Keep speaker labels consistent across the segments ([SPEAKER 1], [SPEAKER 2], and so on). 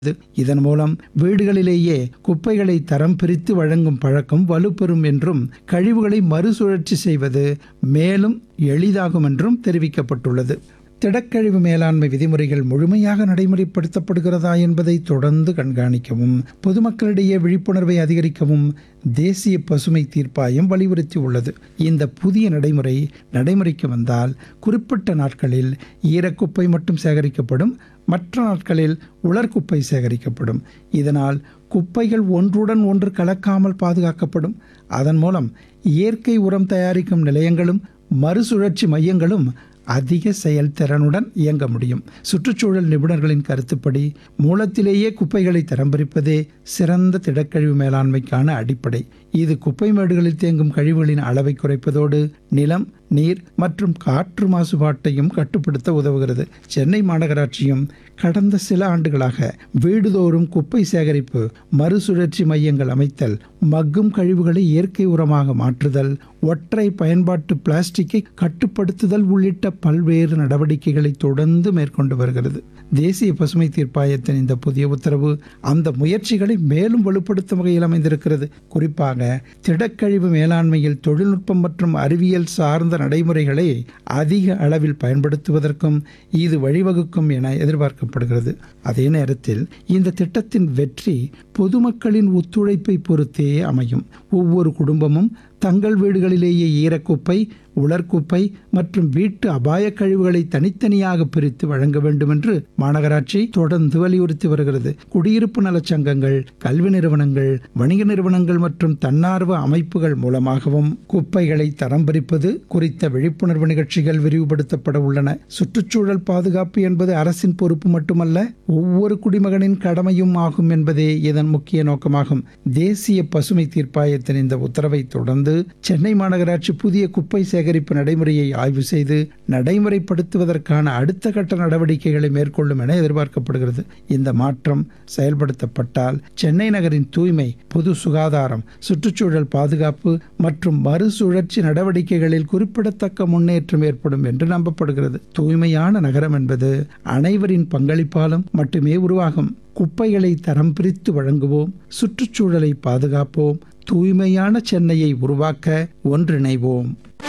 [SPEAKER 1] இது. இதன் மூலம் வீடுகளிலேயே குப்பைகளை தரம் பிரித்து வழங்கும் பழக்கம் வலுப்பெறும் என்றும் கழிவுகளை மறுசுழற்சி செய்வது மேலும் எளிதாகும் என்றும் தெரிவிக்கப்பட்டுள்ளது திடக்கழிவு மேலாண்மை விதிமுறைகள் முழுமையாக நடைமுறைப்படுத்தப்படுகிறதா என்பதை தொடர்ந்து கண்காணிக்கவும் பொதுமக்களிடையே விழிப்புணர்வை அதிகரிக்கவும் தேசிய பசுமை தீர்ப்பாயம் வலியுறுத்தியுள்ளது இந்த புதிய நடைமுறை நடைமுறைக்கு வந்தால் குறிப்பிட்ட நாட்களில் ஈரக்குப்பை மட்டும் சேகரிக்கப்படும் மற்ற நாட்களில் உலர்குப்பை சேகரிக்கப்படும் இதனால் குப்பைகள் ஒன்றுடன் ஒன்று கலக்காமல் பாதுகாக்கப்படும் அதன் மூலம் இயற்கை உரம் தயாரிக்கும் நிலையங்களும் மறுசுழற்சி மையங்களும் அதிக செயல்திறனுடன் இயங்க முடியும் சுற்றுச்சூழல் நிபுணர்களின் கருத்துப்படி மூலத்திலேயே குப்பைகளை தரம் பிரிப்பதே சிறந்த திடக்கழிவு மேலாண்மைக்கான அடிப்படை இது குப்பை மேடுகளில் தேங்கும் கழிவுகளின் அளவை குறைப்பதோடு நிலம் நீர் மற்றும் காற்று மாசுபாட்டையும் கட்டுப்படுத்த உதவுகிறது சென்னை மாநகராட்சியும் கடந்த சில ஆண்டுகளாக வீடுதோறும் குப்பை சேகரிப்பு மறுசுழற்சி மையங்கள் அமைத்தல் மக்கும் கழிவுகளை இயற்கை உரமாக மாற்றுதல் ஒற்றை பயன்பாட்டு பிளாஸ்டிக்கை கட்டுப்படுத்துதல் உள்ளிட்ட பல்வேறு நடவடிக்கைகளை தொடர்ந்து மேற்கொண்டு வருகிறது தேசிய பசுமை தீர்ப்பாயத்தின் இந்த புதிய உத்தரவு அந்த முயற்சிகளை மேலும் வலுப்படுத்தும் வகையில் அமைந்திருக்கிறது குறிப்பாக திடக்கழிவு மேலாண்மையில் தொழில்நுட்பம் மற்றும் அறிவியல் சார்ந்த நடைமுறைகளை அதிக அளவில் பயன்படுத்துவதற்கும் இது வழிவகுக்கும் என எதிர்பார்க்கப்படுகிறது அதே நேரத்தில் இந்த திட்டத்தின் வெற்றி பொதுமக்களின் ஒத்துழைப்பை பொறுத்தே அமையும் ஒவ்வொரு குடும்பமும் தங்கள் வீடுகளிலேயே ஈரக்குப்பை உலர்குப்பை மற்றும் வீட்டு அபாயக் கழிவுகளை தனித்தனியாக பிரித்து வழங்க வேண்டும் என்று மாநகராட்சி தொடர்ந்து வலியுறுத்தி வருகிறது குடியிருப்பு நலச்சங்கங்கள் கல்வி நிறுவனங்கள் வணிக நிறுவனங்கள் மற்றும் தன்னார்வ அமைப்புகள் மூலமாகவும் குப்பைகளை தரம் பிரிப்பது குறித்த விழிப்புணர்வு நிகழ்ச்சிகள் விரிவுபடுத்தப்பட உள்ளன சுற்றுச்சூழல் பாதுகாப்பு என்பது அரசின் பொறுப்பு மட்டுமல்ல ஒவ்வொரு குடிமகனின் கடமையும் ஆகும் என்பதே இதன் முக்கிய நோக்கமாகும் தேசிய பசுமை தீர்ப்பாயத்தின் இந்த உத்தரவை தொடர்ந்து சென்னை மாநகராட்சி புதிய குப்பை சேகரிப்பு நடைமுறையை ஆய்வு செய்து நடைமுறைப்படுத்துவதற்கான அடுத்த கட்ட நடவடிக்கைகளை மேற்கொள்ளும் என எதிர்பார்க்கப்படுகிறது இந்த மாற்றம் செயல்படுத்தப்பட்டால் சென்னை நகரின் தூய்மை பொது சுகாதாரம் சுற்றுச்சூழல் பாதுகாப்பு மற்றும் மறுசுழற்சி நடவடிக்கைகளில் குறிப்பிடத்தக்க முன்னேற்றம் ஏற்படும் என்று நம்பப்படுகிறது தூய்மையான நகரம் என்பது அனைவரின் பங்களிப்பாலும் மட்டுமே உருவாகும் குப்பைகளை தரம் பிரித்து வழங்குவோம் சுற்றுச்சூழலை பாதுகாப்போம் தூய்மையான சென்னையை உருவாக்க ஒன்றிணைவோம்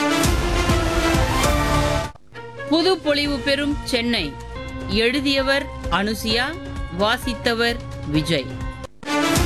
[SPEAKER 2] புது பொலிவு பெறும் சென்னை எழுதியவர் அனுசியா வாசித்தவர் விஜய்